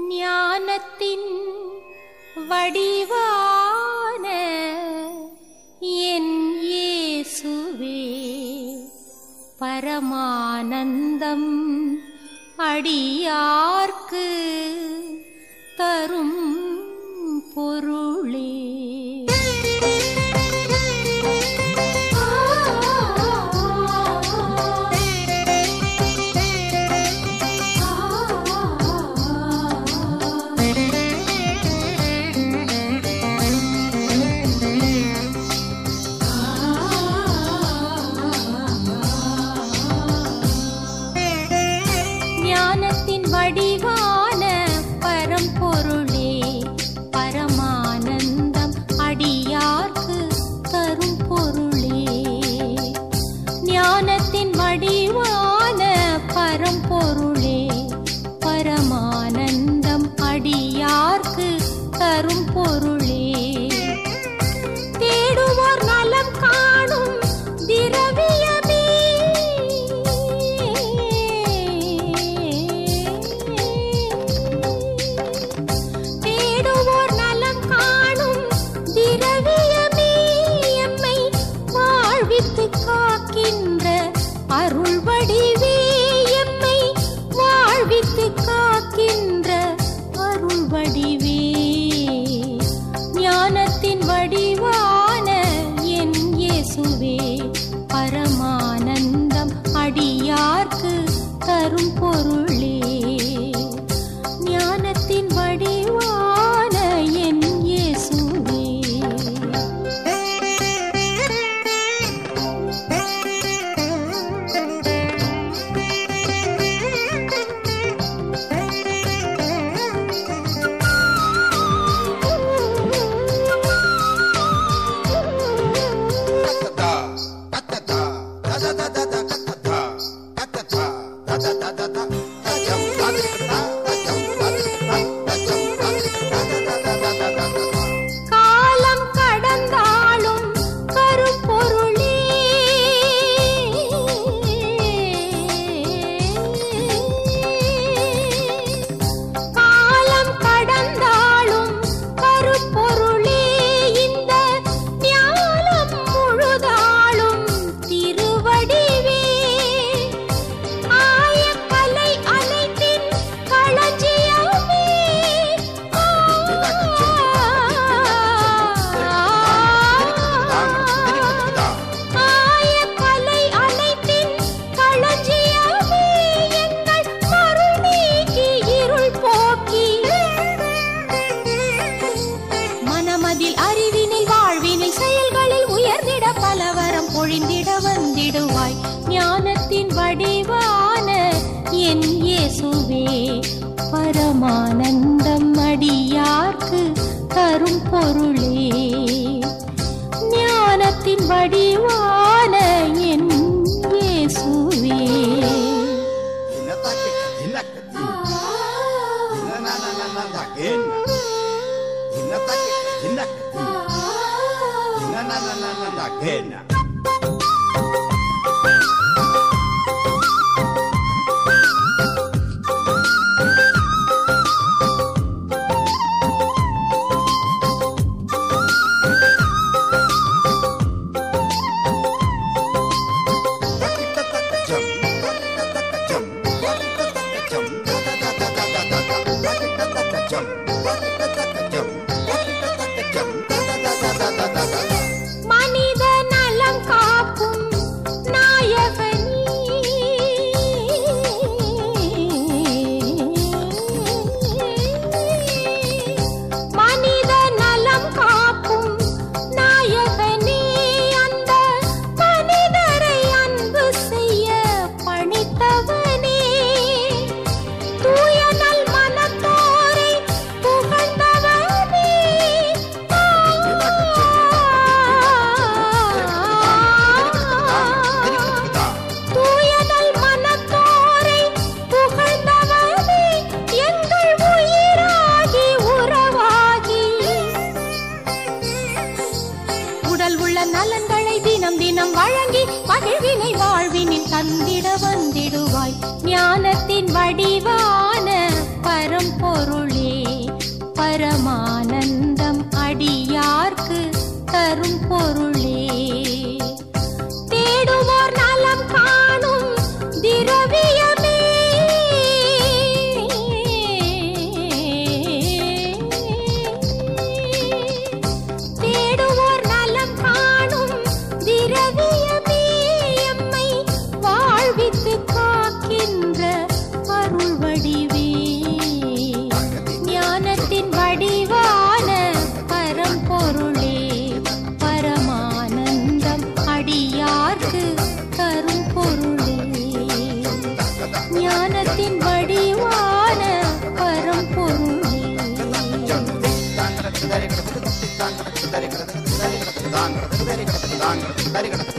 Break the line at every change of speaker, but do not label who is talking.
ஞானத்தின் வடிவான என் இயேசுவே பரமானந்தம் அடியார்க்கு தரும் பொருளே ஞானத்தின் வடிவான பரம்பொருளே பரமானந்தம் அடியார்க்கு தரும் பொருளே ஞானத்தின் வடிவான பரம்பொருளே பரமானந்தம் அடியார்க்கு தரும் பொருளே தேடுவோர் நலம் காணும் திரவியமே தேடுவோர் நலம் காணும் திரவியமே எம்மை வாழ்வித்து காக்கின்ற அருள் வடிவே எம்மை வாழ்வித்து காக்கின்ற அருள் வடிவே ஞானத்தின் வடிவான என் இயேசுவே பரமானந்தம் அடியார்க்கு தரும் பொருளே ஞானத்தின் வடிவான என் இயேசுவே காலம் கடந்தாலும் கருப்பொருளே காலம் கடந்தாலும் கருப்பொருளே இந்த ஞானம் முழுதாளும் திருவடிவே ஆயக்கலை அனைத்தின் களஞ்சியமே ஆயக்கலை அனைத்தின் களஞ்சியமே எங்கள் கருள் நீக்கி இருள் போக்கி மனமதில் அறிவினில் வாழ்வினில் செயல்களில் உயர்ந்திட பலவரம் பொழிந்திட வந்திடுவாய் ஞானத்தின் வடிவான என் இயேசுவே பரமானந்தம் அடியார்க்கு தரும் பொருளே ஞானத்தின் வடிவான என் இயேசுவே மனித நலம் காக்கும் நாயகனே மனித நலம் காக்கும் நாயகனே அந்த மனிதரை அன்பு செய்ய பணித்தவனே தூய நல் மனத்தோரை புகழ்ந்தவனே தூயனல் மனத்தோரை புகழ்ந்தவனே எங்கள் உயிராகி உறவாகி உடல் உள்ள நலன்களை தினம் தினம் வழங்கி மகிழ்வினை வாழ்வினில் தந்திட வந்திடுவாய் ஞானத்தின் வடிவான பரம்பொருளே
தாங்கிறது வெறி கிடத்துக்கு தாங்கிறது தறி கிடத்துக்கு